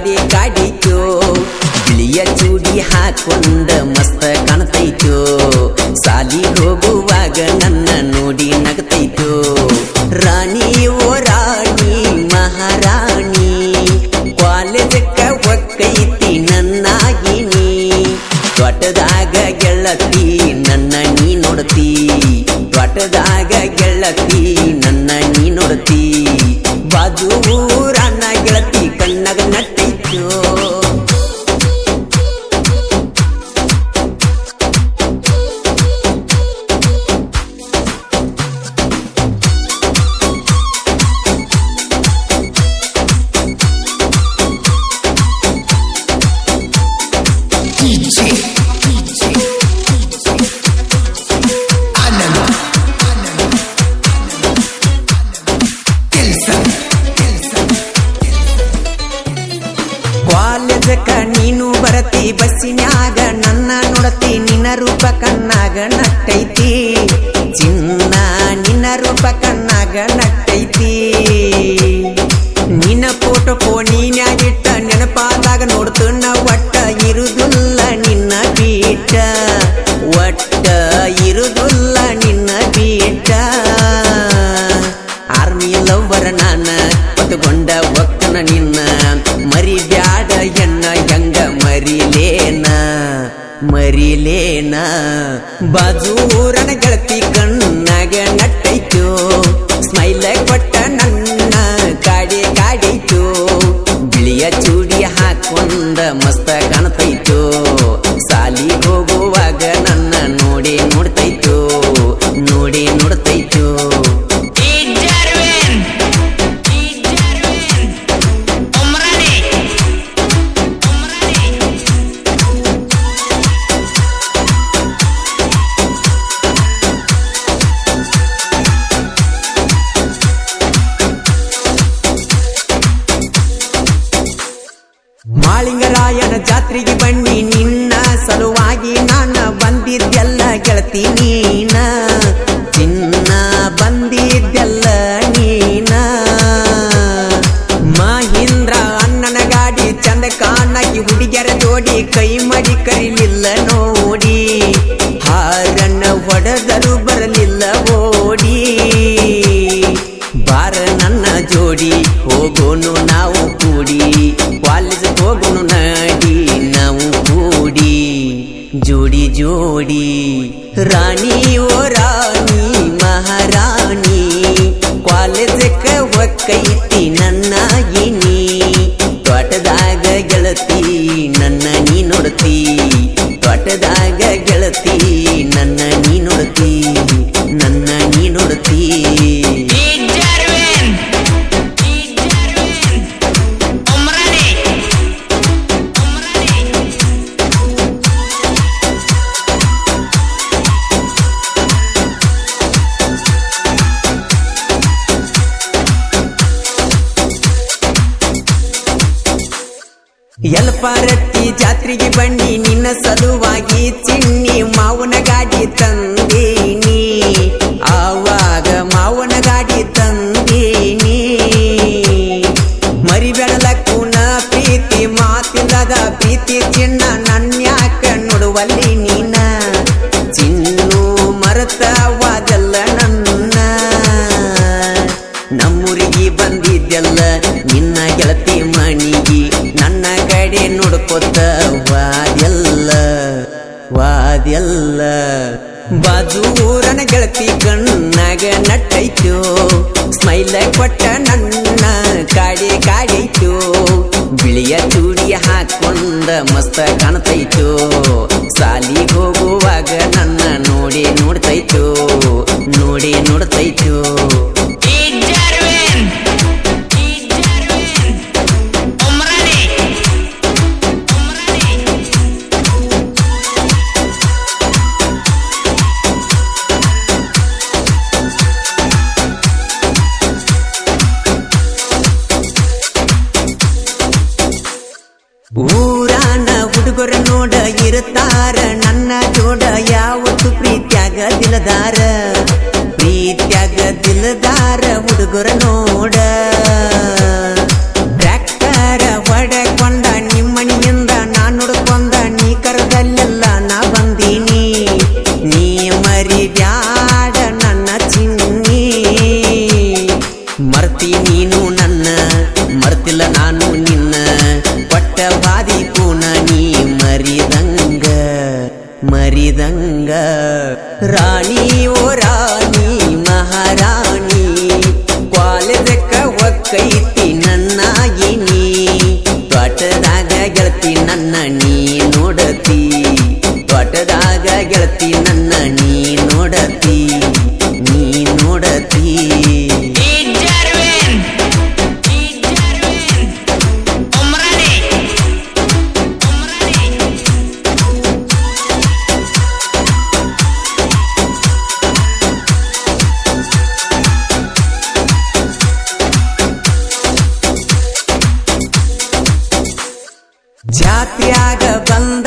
ಕಾಡಿ ಕಾಡಿತೋ ಬಿಳಿಯ ಚೂಡಿ ಹಾಕೊಂಡ ಮಸ್ತ ಕಾಣ್ತೈತೋ ಸಾಲಿ ಹೋಗುವಾಗ ನನ್ನ ನೋಡಿ ನಗತೈತೋ ರಾಣಿ ಓ ರಾಣಿ ಮಹಾರಾಣಿ ಕಾಲೇಜಕ್ಕ ಒಕ್ಕೈತಿ ನನ್ನಾಗಿನಿ ತ್ವಟದಾಗ ಗೆಳತಿ ನನ್ನ ನೀ ನೋಡ್ತಿ ತ್ವಟದಾಗ ಗೆಳತಿ ನನ್ನ ನೀ ನೋಡ್ತಿ ಬಾಜು ಊರನ್ನ ಗೆಳತಿ ಕಣ್ಣಗ ನಟ್ಟೈತೋ DJ, DJ, Anand, Anand, Kelson, Kelson. ಕಾಲೇಜಕ್ಕ ನೀನು ಬರತಿ ಬಸ್ಸಿನ್ಯಾಗ ನನ್ನ ನೋಡತಿ ನಿನ್ನ ರೂಪ ಕಣ್ಣಾಗ ನಟ್ಟೈತಿ ಚಿನ್ನ ನಿನ್ನ ರೂಪ ಕಣ್ಣಾಗ ನಟ್ಟೈತಿ ನಿನ್ನ ಫೋಟೋ ಫೋನಿನ್ಯಾಗಿಟ್ಟ ನೆನಪಾದಾಗ ನೋಡ್ತುನ್ನ ಒಟ್ಟ ಇರುದಿಲ್ಲ ನಿನ್ನ ಬೀಟ ಒಟ್ಟ ಇರುದಿಲ್ಲ ನಿನ್ನ ಬೀಟ ಆರ್ಮಿ ಲವ್ವರ ನಾನ ಹೊತ್ತುಕೊಂಡ ಒಕ್ಕನ ನಿನ್ನ ಮರಿಬ್ಯಾಡ ಎನ್ನ ಹೆಂಗ ಮರಿಲೇನ ಮರಿಲೇನ ಬಾಜೂರನ ಗೆಳತಿ ಕಣ್ಣಾಗ ನಟ್ಟೈತು ಸ್ಮೈಲ ಕೊಟ್ಟ ನನ್ನ ಕಾಡಿ ಕಾಡೈತು ಬಿಳಿಯ ಚೂಡಿ ಹಾಕೊಂಡ ಮಸ್ತ ಕಾಣ್ತೈತು ಸಾಲಿ ಹೋಗುವಾಗ ನನ್ನ ನೋಡಿ ನೋಡ್ತೈತು ನೋಡಿ ನೋಡ್ತೈತು Ijarwin Ijarwin Umrani Umrani ಮಾಳಿಂಗರಾಯನ ಜಾತ್ರೆಗೆ ಬನ್ನಿ ನಿನ್ನ ಸಲುವಾಗಿ ನಾನ ಬಂದಿದ್ದೆಲ್ಲ ಗೆಳತಿ ನೀನ ಚಿನ್ನ ಬಂದಿದ್ದೆಲ್ಲ ನೀನ ಮಹೀಂದ್ರ ಅಣ್ಣನ ಗಾಡಿ ಚಂದ ಕಾಣಾಗಿ ಹುಡುಗಿಯರ ಜೋಡಿ ಕೈ ಮಡಿ ಕರಿಲಿಲ್ಲ ನೋಡಿ ಹಾರಣ್ಣ ಹೊಡೆದರು ಬರಲಿಲ್ಲ ಓಡಿ ಬಾರ ನನ್ನ ಜೋಡಿ ಹೋಗೋನು ನಾವು ಕೂಡಿ ಕಾಲೇಜ್ ಹೋಗೋನು ನಡಿ ನಾವು ಕೂಡಿ ಜೋಡಿ ಜೋಡಿ ರಾಣಿ ಓ ರಾಣಿ ಮಹಾರಾಣಿ ಕಾಲೇಜಕ್ಕ ಒಕ್ಕೈತಿ ನನ್ನಾಗಿನಿ ತೋಟದಾಗ ಗೆಳತಿ ನನ್ನ ನೀ ನೋಡ್ತಿ ತೋಟದಾಗ ಗೆಳತಿ ನನ್ನ ನೀ ನೋಡ್ತಿ ನನ್ನ ನೀ ನೋಡ್ತಿ Ijarwin Ijarwin Umrani Umrani ಎಲ್ಪಾರಟ್ಟಿ ಜಾತ್ರೆಗೆ ಬನ್ನಿ ನಿನ್ನ ಸಲುವಾಗಿ ಚಿನ್ನಿ ಮಾವನ ಗಾಡಿ ತಂದೀನಿ ಆವಾಗ ಮಾವನ ಗಾಡಿ ತಂದೀನಿ ಮರಿಬೇಡಲಕ್ಕೂನ ಪ್ರೀತಿ ಮಾತಿಲ್ಲದ ಪ್ರೀತಿ ಚಿನ್ನ ನನ್ಯಾಕ ನೋಡುವಲ್ಲಿ ನೀನ ಚಿನ್ನು ಮರತವಾದಲ್ಲ ನನ್ನ ನಮ್ಮೂರಿಗೆ ಬಂದಿದ್ದೆಲ್ಲ ನಿನ್ನ ಗೆಳತಿ ಮಣಿಗಿ ನನ್ನ ಕಡೆ ನೋಡ್ಕೊತ ವಾದ್ಯಲ್ಲ ವಾದ್ಯಲ್ಲ ಬಾಜೂರನ ಗೆಳತಿ ಕಣ್ಣಾಗ ನಟ್ಟೈತು ಸ್ಮೈಲ ಕೊಟ್ಟ ನನ್ನ ಕಾಡಿ ಕಾಡೈತು ಬಿಳಿಯ ಚೂಡಿ ಹಾಕೊಂಡ ಮಸ್ತ ಕಾಣ್ತೈತು ಸಾಲಿ ಹೋಗುವಾಗ ನನ್ನ ನೋಡಿ ನೋಡ್ತೈತು ನೋಡಿ ನೋಡ್ತೈತು Ijarwin Ijarwin Umrani Umrani ಊರಾನ ಹುಡುಗರ ನೋಡ ಇರುತ್ತಾರ ನನ್ನ ಜೋಡ ಯಾವತ್ತು ಪ್ರೀತ್ಯಾಗ ದಿಲದಾರ ಪ್ರೀತ್ಯಾಗ ದಿಲದಾರ ಹುಡುಗರ ನೋಡ ಟ್ರ್ಯಾಕ್ಟರ ಹೊಡಕೊಂಡ ರಾತ್ರಿಯಾಗ ಬಂದ